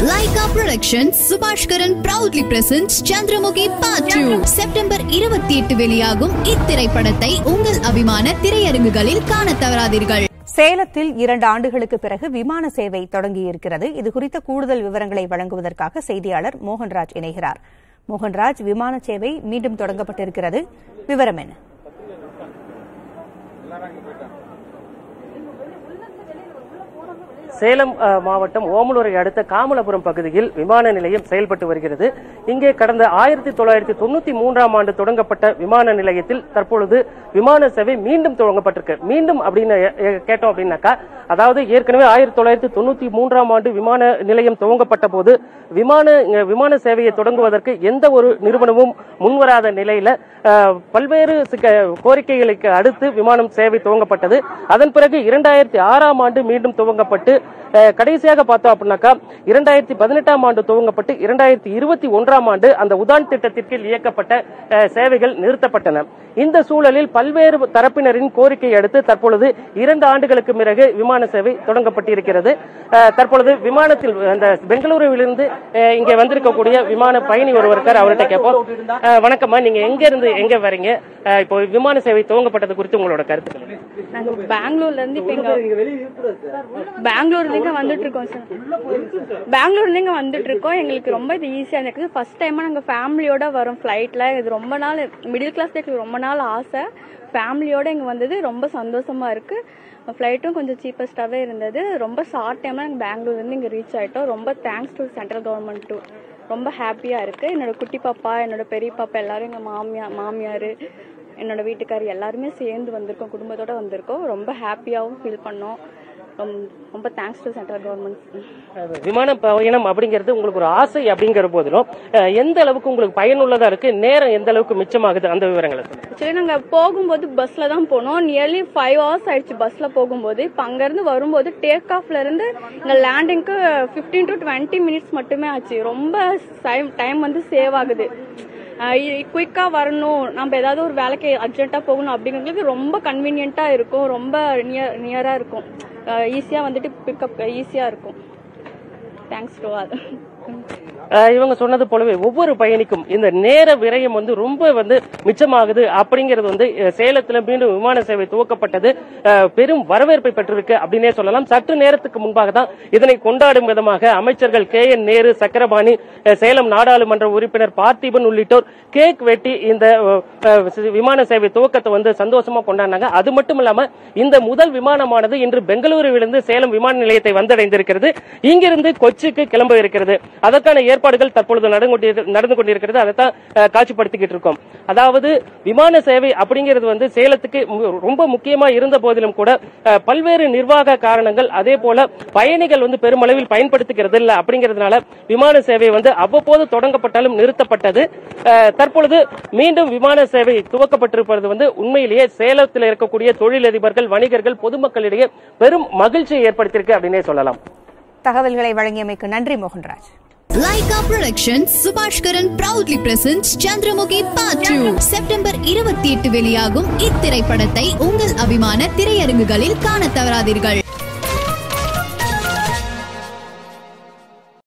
Lyca productions Subaskaran proudly presents Chandramukhi part two September இருபத்தி எட்டு வெளியாகும் இத்திரைப்படத்தை உங்கள் அபிமான திரையரங்குகளில் காணத் தவறாதீர்கள் சேலத்தில் இரண்டு ஆண்டுகளுக்கு பிறகு விமான சேவை தொடங்கியிருக்கிறது இது குறித்த கூடுதல் விவரங்களை வழங்குவதற்காக செய்தியாளர் மோகன்ராஜ் இணைகிறார் மோகன்ராஜ் விமான சேவை மீண்டும் தொடங்கப்பட்டிருக்கிறது விவரம் என்ன சேலம் அஹ், மாவட்டம் ஓமலூரை அடுத்த காமலபுரம் பகுதியில் விமான நிலையம் செயல்பட்டு வருகிறது இங்கே கடந்த ஆயிரத்தி தொள்ளாயிரத்தி தொண்ணூத்தி மூன்றாம் ஆண்டு தொடங்கப்பட்ட விமான நிலையத்தில் தற்பொழுது விமான சேவை மீண்டும் தொடங்கப்பட்டிருக்கு மீண்டும் அப்படின்னு எ- எ- கேட்டோம் அப்படின்னாக்கா அதாவது ஏற்கனவே ஆயிரத்தி தொள்ளாயிரத்தி தொண்ணூத்தி மூன்றாம் ஆண்டு விமான நிலையம் துவங்கப்பட்ட போது விமான இங்க விமான சேவையை தொடங்குவதற்கு எந்த ஒரு நிறுவனமும் முன்வராத நிலையில அஹ், பல்வேறு சிக்க- கோரிக்கைகளுக்கு அடுத்து விமானம் சேவை துவங்கப்பட்டது அதன் பிறகு இரண்டாயிரத்தி ஆறாம் ஆண்டு மீண்டும் துவங்கப்பட்டு அஹ், கடைசியாக பார்த்தோம் அப்படின்னாக்கா இரண்டாயிரத்தி பதினெட்டாம் ஆண்டு துவங்கப்பட்டு இரண்டாயிரத்தி இருபத்தி ஒன்றாம் ஆண்டு அந்த உதான் திட்டத்திற்கு இயக்கப்பட்ட அஹ், சேவைகள் நிறுத்தப்பட்டன இந்த சூழலில் பல்வேறு தரப்பினரின் கோரிக்கையை அடுத்து தற்பொழுது இரண்டு ஆண்டுகளுக்கு பிறகு விமான சேவை தொடங்கப்பட்டிருக்கிறது அஹ், தற்பொழுது விமானத்தில் அந்த பெங்களூருவிலிருந்து அஹ், இங்கே வந்திருக்கக்கூடிய விமான பயணி ஒருவர் இருக்கார் அவர்கிட்ட கேட்போம் அஹ், வணக்கம்மா நீங்க எங்க இருந்து எங்க வரீங்க அஹ், இப்போ விமான சேவை துவங்கப்பட்டது குறித்து உங்களோட கருத்துக்கள் நாங்க பெங்களூர்ல இருந்து இப்ப இங்க பெங்களூர்ல இருந்து வந்துட்டு இருக்கோம் சார் பெங்களூர்ல இருந்து இங்க வந்துட்டு இருக்கோம் எங்களுக்கு ரொம்ப இது ஈஸியா இருக்கு ஃபர்ஸ்ட் டைமா நாங்க ஃபேமிலியோட வரோம் ஃபிளைட்ல இது ரொம்ப நாள் மிடில் கிளாஸ் எங்களுக்கு ரொம்ப நாள் ஆசை ஃபேமிலியோட இங்க வந்தது ரொம்ப சந்தோஷமா இருக்கு ஃப்ளைட்டும் கொஞ்சம் சீப்பஸ்டாவே இருந்தது ரொம்ப ஷார்ட் டைம்ல நாங்கள் பெங்களூர்ல இருந்து இங்க ரீச் ஆயிட்டோம் ரொம்ப thanks to central government to ரொம்ப ஹாப்பியா இருக்கு என்னோட குட்டி பாப்பா என்னோட பெரிய பாப்பா எல்லாரும் எங்க மாமியா மாமியார் என்னோட வீட்டுக்காரர் எல்லாருமே சேர்ந்து வந்திருக்கோம் குடும்பத்தோட வந்திருக்கோம் ரொம்ப ஹாப்பியாகவும் ஃபீல் பண்ணோம் ரொம்ப- ரொம்ப தேங்க்ஸ் டு சென்ட்ரல் கவர்மெண்ட் விமான பயணம் அப்படிங்கிறது உங்களுக்கு ஒரு ஆசை அப்படிங்கிற போதிலும் அஹ், எந்த அளவுக்கு உங்களுக்கு பயனுள்ளதா இருக்கு நேரம் எந்த அளவுக்கு மிச்சமாகுது அந்த விவரங்களை சொல்லுங்க ஆக்சுவலி நாங்கள் போகும்போது பஸ்ஸில் தான் போனோம் நியர்லி ஃபைவ் ஹவர்ஸ் ஆயிடுச்சு பஸ்ஸில் போகும்போது இப்போ அங்கேருந்து வரும்போது டேக் ஆஃப்ல இருந்து இங்கே லேண்டிங்க்கு ஃபிஃப்டீன் டு டுவெண்ட்டி மினிட்ஸ் மட்டுமே ஆச்சு ரொம்ப டைம் வந்து சேவ் ஆகுது குயிக்காக வரணும் நம்ம ஏதாவது ஒரு வேலைக்கு அர்ஜென்ட்டாக போகணும் அப்படிங்கிறதுக்கு ரொம்ப கன்வீனியண்ட்டாக இருக்கும் ரொம்ப நியர் நியராக இருக்கும் ஈஸியாக வந்துட்டு பிக்கப் ஈஸியாக இருக்கும் தேங்க்ஸ் டு ஆல் அஹ், இவங்க சொன்னது போலவே ஒவ்வொரு பயணிக்கும் இந்த நேர விரயம் வந்து ரொம்ப வந்து மிச்சமாகுது அப்படிங்கிறது வந்து அஹ், சேலத்துல மீண்டும் விமான சேவை துவக்கப்பட்டது அஹ், பெரும் வரவேற்பை பெற்றிருக்கு அப்படின்னே சொல்லலாம் சற்று நேரத்துக்கு முன்பாக தான் இதனை கொண்டாடும் விதமாக அமைச்சர்கள் கே என் நேரு சக்கரபாணி அஹ், சேலம் நாடாளுமன்ற உறுப்பினர் பார்த்திபன் உள்ளிட்டோர் கேக் வெட்டி இந்த அஹ், அஹ், விமான சேவை துவக்கத்தை வந்து சந்தோஷமா கொண்டாடினாங்க அது மட்டும் இல்லாம இந்த முதல் விமானமானது இன்று பெங்களூருவிலிருந்து சேலம் விமான நிலையத்தை வந்தடைந்திருக்கிறது இங்கிருந்து கொச்சிக்கு கிளம்ப இருக்கிறது அதற்கான ஏற்பாடுகள் தற்பொழுது நடந்து கொண்டிரு- நடந்து கொண்டிருக்கிறது அதைத்தான் அஹ், காட்சிப்படுத்திக்கிட்டு இருக்கோம் அதாவது விமான சேவை அப்படிங்கிறது வந்து சேலத்துக்கு மு- ரொம்ப முக்கியமா இருந்த போதிலும் கூட அஹ், பல்வேறு நிர்வாக காரணங்கள் அதே போல பயணிகள் வந்து பெருமளவில் பயன்படுத்திக்கிறது இல்ல அப்படிங்கிறதுனால விமான சேவை வந்து அவ்வப்போது தொடங்கப்பட்டாலும் நிறுத்தப்பட்டது அஹ், தற்பொழுது மீண்டும் விமான சேவை துவக்கப்பட்டிருப்பது வந்து உண்மையிலேயே சேலத்தில் இருக்கக்கூடிய தொழிலதிபர்கள் வணிகர்கள் பொதுமக்களிடையே பெரும் மகிழ்ச்சியை ஏற்படுத்தியிருக்கு அப்படின்னே சொல்லலாம் தகவல்களை வழங்கியமைக்கு நன்றி Mohanraj Lyca productions Subaskaran proudly presents Chandramukhi part two September இருபத்தி எட்டு வெளியாகும் இத்திரைப்படத்தை உங்கள் அபிமான திரையரங்குகளில் காணத் தவறாதீர்கள்